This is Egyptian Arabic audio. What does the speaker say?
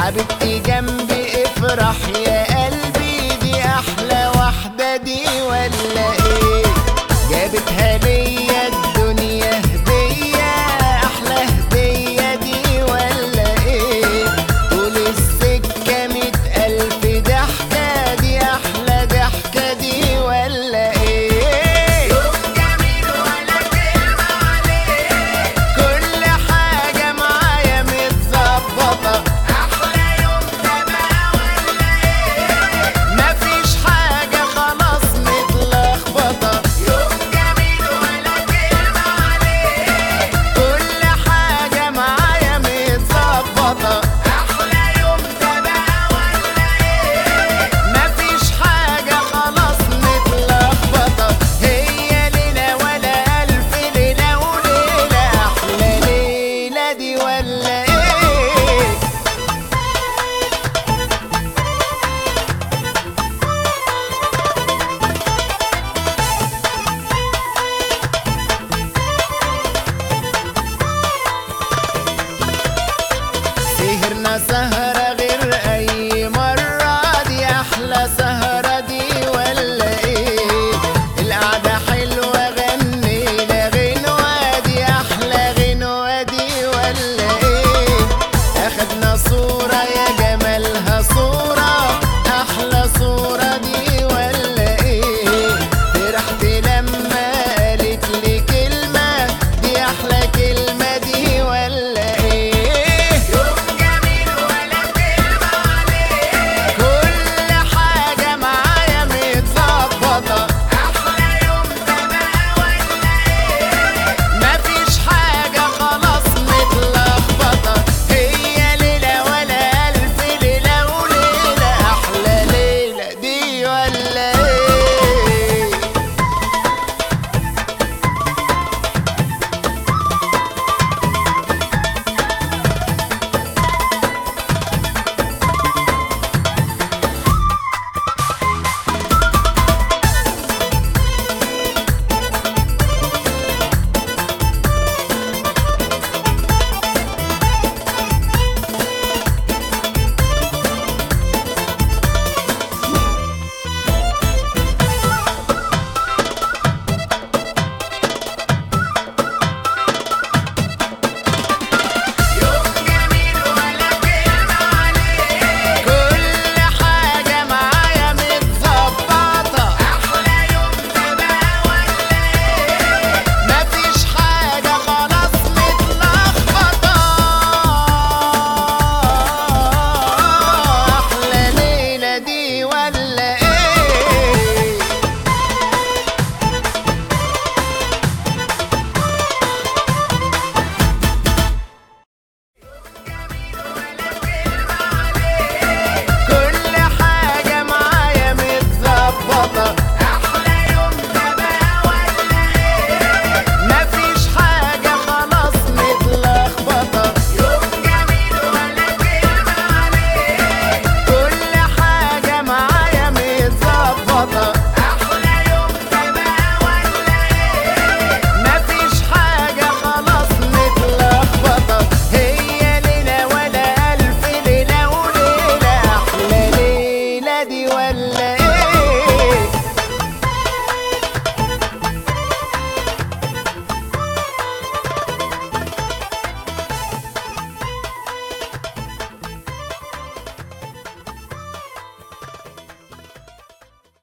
حبيبتي جنبي افرح يا قلبي دي احلى واحدة دي ولا ايه جابتها ليا الدنيا هدية احلى هدية دي ولا ايه طول السكة مية الف ضحكة دي احلى ضحكة دي ولا ايه يوم جميل ولا كلمة عليه كل حاجة معايا متظبطة أحلى يوم ده بقى ولا إيه مفيش حاجة خلاص متلخبطة يوم جميل ولا كلمة عليه كل حاجة معايا متظبطة أحلى يوم ده بقى ولا إيه مفيش حاجة خلاص متلخبطة هي ليلة ولا ألف ليلة وليلة أحلى ليلة دي ولا إيه سهرنا سهر